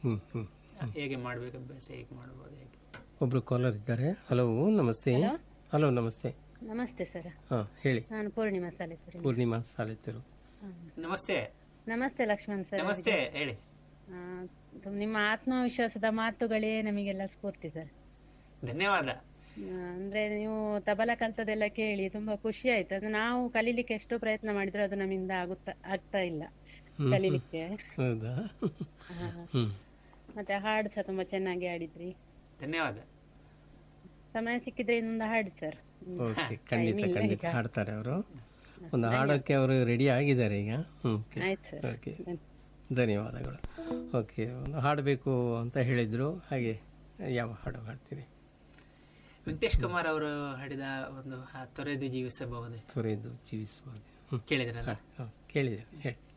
ಹ್ಮ್ ಹ್ಮ್ ಹೇಗೆ ಮಾಡ್ಬೇಕು ಅಭ್ಯಾಸ ಹೇಗೆ ಮಾಡ್ಬೋದು ಹೇಗೆ ಒಬ್ರು ಕಾಲರ್ ಇದ್ದಾರೆ ಹಲೋ ನಮಸ್ತೆ ಹಲೋ ನಮಸ್ತೆ ನಮಸ್ತೆ ಸರ್ ಹಾ ಹೇಳಿ ನಾನು ಪೂರ್ಣಿಮಾ ಸಾಲೇಶ್ವರಿ ಪೂರ್ಣಿಮಾ ಸಾಲಿತರು ನಮಸ್ತೆ ನಮಸ್ತೆ ಲಕ್ಷ್ಮಣ್ ಸರ್ ನಮಸ್ತೆ ಹೇಳಿ ಆ, ತು- ನಿಮ್ಮ ಆತ್ಮವಿಶ್ವಾಸದ ಮಾತುಗಳೇ ನಮಗೆಲ್ಲ ಸ್ಫೂರ್ತಿ ಸರ್ ಧನ್ಯವಾದ ಆ, ಅಂದ್ರೆ ನೀವು ತಬಲ ಕಲ್ತದೆಲ್ಲ ಕೇಳಿ ತುಂಬಾ ಖುಷಿ ಆಯ್ತು ಅದು ನಾವು ಕಲೀಲಿಕ್ಕೆ ಎಷ್ಟು ಪ್ರಯತ್ನ ಮಾಡಿದ್ರು ಅದು ನಮ್ಮಿಂದ ಆಗುತ್ತಾ ಆಗ್ತಾ ಇಲ್ಲ ಕಲೀಲಿಕ್ಕೆ ಹೌದಾ ಆ, ಹ್ಮ್ ಮತ್ತೆ ಹಾಡು ಸಹ ತುಂಬಾ ಚೆನ್ನಾಗಿ ಆಡಿದ್ರಿ ಧನ್ಯವಾದ ಸಮಯ ಸಿಕ್ಕಿದ್ರೆ ಇನ್ನೊಂದು ಹಾಡು ಸರ್ ಓಕೆ ಖಂಡಿತ ಖಂಡಿತ ಹಾಡ್ತಾರೆ ಅವರು ಒಂದು ಹಾಡೋಕ್ಕೆ ಅವರು ರೆಡಿ ಆಗಿದ್ದಾರೆ ಈಗ ಹ್ಮ್ ಓಕೆ ಆಯ್ತು ಸರ್ ಓಕೆ ಧನ್ಯವಾದಗಳು ಓಕೆ ಒಂದು ಹಾಡಬೇಕು ಅಂತ ಹೇಳಿದ್ರು ಹಾಗೆ ಯಾವ ಹಾಡು ಹಾಡ್ತೀರಿ ವೆಂಕಟೇಶ್ ಕುಮಾರ್ ಅವರು ಹಾಡಿದ ಒಂದು ಆ ತೊರೆದು ಜೀವಿಸಬಹುದೇ ತೊರೆದು ಜೀವಿಸುವುದು ಹ್ಮ್ ಕೇಳಿದ್ರಲ್ಲ ಹಾ, ಕೇಳಿದೆ ಹೇಳಿ